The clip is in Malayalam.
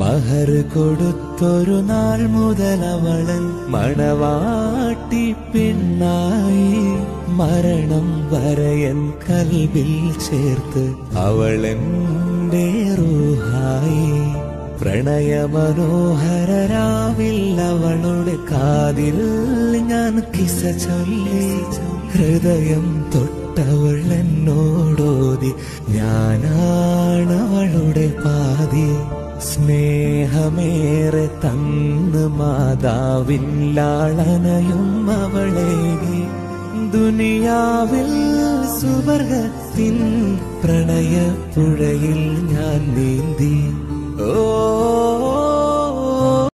മഹർ കൊടുത്തൊരു നാൾ മുതൽ അവളൻ മണവാട്ടി പെണ്ണായി മരണം വരയൻ കൽവിൽ ചേർത്ത് അവളെന്റെ റൂഹായി പ്രണയമനോഹരരാവിൽ അവളുടെ കാതിൽ ഞാൻ കിസ ചൊല്ലി ഹൃദയം തൊട്ടവൾ എന്നോടോതി ഞാനാണവളുടെ പാതി സ്നേഹമേറെ തന്ന് മാതാവിൻ ലാളനയും അവളേകി ദുനിയാവിൽ സുവർഗത്തിൻ പ്രണയപ്പുഴയിൽ ഞാൻ നീന്തി ഓ